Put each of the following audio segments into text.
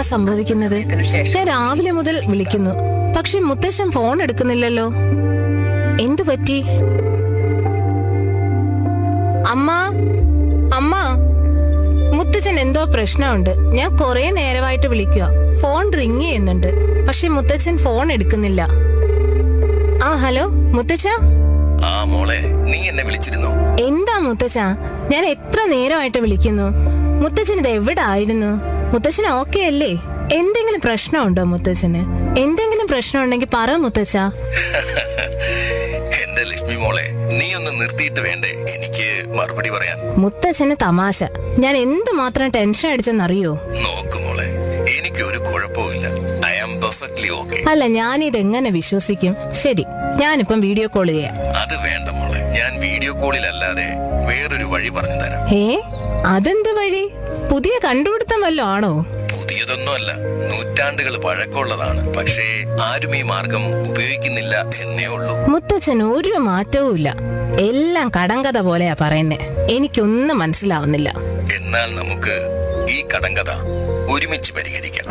സംഭവിക്കുന്നത് ഞാൻ രാവിലെ മുതൽ വിളിക്കുന്നു പക്ഷെ മുത്തശ്ശൻ ഫോൺ എടുക്കുന്നില്ലല്ലോ എന്തു പറ്റി അമ്മ അമ്മ മുത്തച്ഛൻ എന്തോ പ്രശ്നമുണ്ട് ഞാൻ കുറെ നേരമായിട്ട് വിളിക്കുക ഫോൺ റിങ് ചെയ്യുന്നുണ്ട് പക്ഷെ മുത്തച്ഛൻ ഫോൺ എടുക്കുന്നില്ല ആ ഹലോ മുത്തച്ഛ ആ മോളെ നീ എന്നെ വിളിച്ചിരുന്നോ എന്താ മുത്തച്ഛ ഞാൻ എത്ര നേരമായിട്ട് വിളിക്കുന്നു മുത്തച്ഛൻ ഇത് എവിടെ ആയിരുന്നു മുത്തച്ഛൻ ഓക്കെ അല്ലേ എന്തെങ്കിലും പ്രശ്നമുണ്ടോ മുത്തച്ഛന് എന്തെങ്കിലും പ്രശ്നം ഉണ്ടെങ്കിൽ പറ മുത്തച്ഛ എന്റെ ലക്ഷ്മി മോളെ നീ ഒന്ന് നിർത്തിയിട്ട് വേണ്ടേ എനിക്ക് മറുപടി പറയാൻ മുത്തച്ഛന് തമാശ ഞാൻ എന്തുമാത്രം ടെൻഷൻ അടിച്ചെന്നറിയോ നോക്ക് മോളെ എനിക്ക് ഒരു കുഴപ്പമില്ല ഐ ആം പെർഫെക്റ്റ്ലി ഓക്കെ അല്ല ഞാനിത് എങ്ങനെ വിശ്വസിക്കും ശരി ഞാനിപ്പം വീഡിയോ കോൾ ചെയ്യാം അത് വേണ്ട മോളെ ഞാൻ വീഡിയോ കോളിലല്ലാതെ വേറൊരു വഴി പറഞ്ഞു തരാം ഏ അതെന്ത് വഴി പുതിയ കണ്ടുപിടുത്തം വല്ലോ ആണോ പുതിയതൊന്നുമല്ല നൂറ്റാണ്ടുകൾ പഴക്കമുള്ളതാണ് പക്ഷേ ആരും ഈ മാർഗം ഉപയോഗിക്കുന്നില്ല എന്നേ ഉള്ളൂ മുത്തച്ഛൻ ഒരു മാറ്റവും ഇല്ല എല്ലാം കടങ്കഥ പോലെയാ പറയുന്നേ എനിക്കൊന്നും മനസ്സിലാവുന്നില്ല എന്നാൽ നമുക്ക് ഈ കടങ്കഥ ഒരുമിച്ച് പരിഹരിക്കാം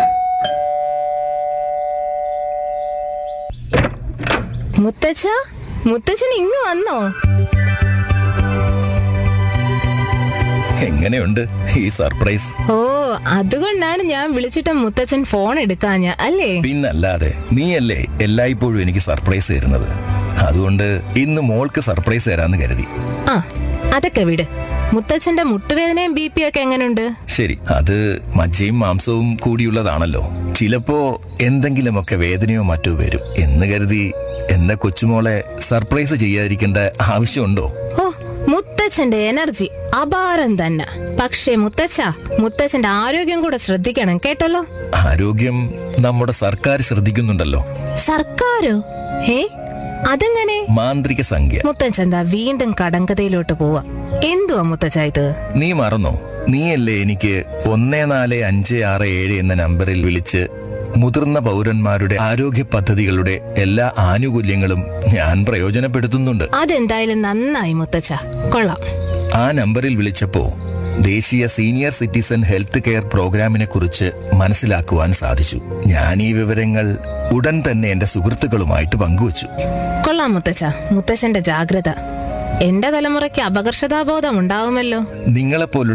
മുത്തച്ഛ മുത്തച്ഛൻ ഇങ്ങ് വന്നോ എങ്ങനെയുണ്ട് ഈ സർപ്രൈസ് ഓ അതുകൊണ്ടാണ് ഞാൻ വിളിച്ചിട്ട് മുത്തച്ഛൻ ഫോൺ എടുക്കാഞ്ഞ അല്ലേ പിന്നല്ലാതെ നീയല്ലേ എല്ലായ്പ്പോഴും എനിക്ക് സർപ്രൈസ് തരുന്നത് അതുകൊണ്ട് ഇന്ന് മോൾക്ക് സർപ്രൈസ് തരാന്ന് കരുതി ആ അതൊക്കെ വിട് മുത്തച്ഛന്റെ മുട്ടുവേദനയും ബി പി ഒക്കെ എങ്ങനെയുണ്ട് ശരി അത് മജ്ജയും മാംസവും കൂടിയുള്ളതാണല്ലോ ചിലപ്പോ എന്തെങ്കിലുമൊക്കെ വേദനയോ മറ്റോ വരും എന്ന് കരുതി എന്നെ കൊച്ചുമോളെ സർപ്രൈസ് ചെയ്യാതിരിക്കേണ്ട ആവശ്യമുണ്ടോ ഓ മുത്തച്ഛന്റെ എനർജി അപാരം തന്നെ പക്ഷേ മുത്തച്ഛ മുത്തച്ഛന്റെ ആരോഗ്യം കൂടെ ശ്രദ്ധിക്കണം കേട്ടല്ലോ ആരോഗ്യം നമ്മുടെ സർക്കാർ ശ്രദ്ധിക്കുന്നുണ്ടല്ലോ സർക്കാരോ ഏ അതെങ്ങനെ മാന്ത്രിക സംഖ്യ മുത്തച്ഛന്താ വീണ്ടും കടങ്കഥയിലോട്ട് പോവാ എന്തുവാ മുത്തച്ഛ ഇത് നീ മറന്നോ നീയല്ലേ എനിക്ക് ഒന്നേ നാല് അഞ്ച് ആറ് ഏഴ് എന്ന നമ്പറിൽ വിളിച്ച് മുതിർന്ന പൗരന്മാരുടെ ആരോഗ്യ പദ്ധതികളുടെ എല്ലാ ആനുകൂല്യങ്ങളും ഞാൻ പ്രയോജനപ്പെടുത്തുന്നുണ്ട് അതെന്തായാലും നന്നായി മുത്തച്ഛ കൊള്ളാം ആ നമ്പറിൽ വിളിച്ചപ്പോ ദേശീയ സീനിയർ സിറ്റിസൺ ഹെൽത്ത് കെയർ പ്രോഗ്രാമിനെ കുറിച്ച് മനസ്സിലാക്കുവാൻ സാധിച്ചു ഞാൻ ഈ വിവരങ്ങൾ ഉടൻ തന്നെ എന്റെ സുഹൃത്തുക്കളുമായിട്ട് പങ്കുവച്ചു കൊള്ളാം മുത്തച്ഛ മുത്തച്ഛന്റെ ജാഗ്രത എന്റെ തലമുറയ്ക്ക് അപകർഷതാബോധം ഉണ്ടാവുമല്ലോ നിങ്ങളെപ്പോലുള്ള